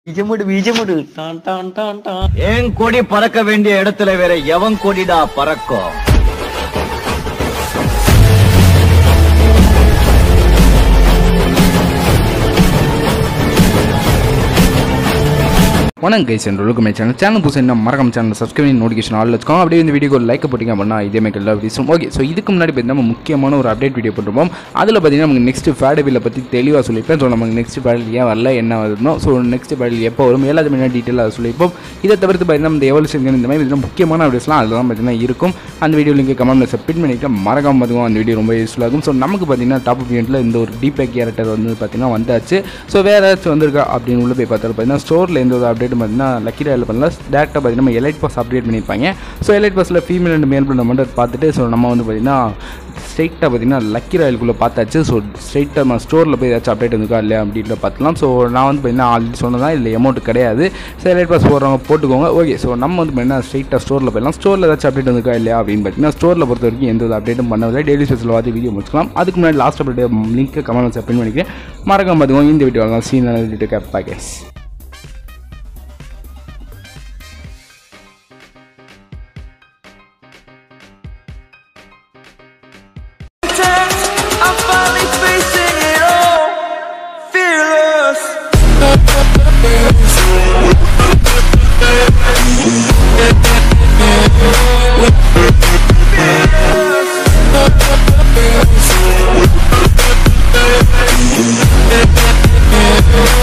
பீஜமுடு பீஜமுடு டான் டான் டான் டான் என் கொடி பறக்க வேண்டிய இடத்துல வேற எவன் கொடிடா பறக்கும் வணக்கம் கைஸ் என்ற மை சேனல் சேனல் புதுசு என்ன மறக்காம சேனல் சப்ஸ்கிரைப் பண்ணி நோட்டிஃபிகேஷன் ஆல் வச்சுக்கோங்க அப்படியே இந்த வீடியோ லைக் போட்டிங்க அப்படின்னா இதே மாதிரி எல்லா வீடியோஸும் ஓகே ஸோ இதுக்கு முன்னாடி பார்த்தீங்கன்னா நம்ம முக்கியமான ஒரு அப்டேட் வீடியோ போட்டிருப்போம் அதில் பார்த்தீங்கன்னா நமக்கு நெக்ஸ்ட் ஃபேட் பில்லை பற்றி தெளிவாக சொல்லியிருப்பேன் ஸோ நமக்கு நெக்ஸ்ட் பேடல் ஏன் வரல என்ன வரணும் ஸோ நெக்ஸ்ட் பேடல் எப்போ வரும் எல்லாத்தையுமே என்ன டீட்டெயிலாக சொல்லியிருப்போம் இதை தவிர்த்து பார்த்தீங்கன்னா இந்த எவல்யூஷன் இந்த மாதிரி பார்த்தீங்கன்னா முக்கியமான அப்டேட்ஸ்லாம் அதில் தான் பார்த்தீங்கன்னா இருக்கும் அந்த வீடியோ லிங்க் கமெண்ட்டில் சப்மிட் பண்ணிட்டு மறக்காம பார்த்துக்கோங்க அந்த வீடியோ ரொம்ப யூஸ்ஃபுல்லாக இருக்கும் ஸோ நமக்கு பார்த்தீங்கன்னா டாப் இவெண்ட்டில் இந்த ஒரு டீபேக் கேரக்டர் வந்து பார்த்தீங்கன்னா வந்தாச்சு ஸோ வேறு ஏதாச்சும் வந்திருக்கா அப்படின்னு உள்ள போய் பார்த்தாலும் பார்த்தீங்கன்னா ஸ்டோரில் எந்த ஒரு அப்டேட் பார்த்தீங்கன்னா லக்கி ராயில் பண்ணல டேரெக்டாக பார்த்தீங்கன்னா நம்ம எலைட் பாஸ் அப்டேட் பண்ணியிருப்பாங்க ஸோ எலைட் பாஸில் ஃபீமேல் அண்ட் மேல் பண்ண மட்டும் பார்த்துட்டு ஸோ நம்ம வந்து பார்த்தீங்கன்னா ஸ்ட்ரைட்டாக பார்த்தீங்கன்னா லக்கி ராயலுக்குள்ளே பார்த்தாச்சு ஸோ ஸ்ட்ரைட்டாக நம்ம ஸ்டோரில் போய் ஏதாச்சும் அப்டேட் வந்துக்கா இல்லையா அப்படின்னு பார்த்துக்கலாம் ஸோ நான் வந்து பார்த்தீங்கன்னா ஆல்ரெடி சொன்னதான் இல்லை அமௌண்ட் கிடையாது ஸோ எலைட் பாஸ் போடுறவங்க போட்டுக்கோங்க ஓகே ஸோ நம்ம வந்து பார்த்தீங்கன்னா ஸ்ட்ரைட்டாக ஸ்டோரில் போயிடலாம் ஸ்டோரில் ஏதாச்சும் அப்டேட் வந்துக்கா இல்லையா அப்படின்னு பார்த்தீங்கன்னா ஸ்டோரில் பொறுத்த வரைக்கும் எந்த ஒரு அப்டேட்டும் பண்ணதில்லை டெய்லி ஸ்பெஷல் பார்த்து வீடியோ முடிச்சுக்கலாம் அதுக்கு முன்னாடி last update link comment submit பண்ணிக்கிறேன் மறக்காம பார்த்துக்கோங்க இந்த வீடியோ சீன் வீடியோ கேப் பேக்கேஸ்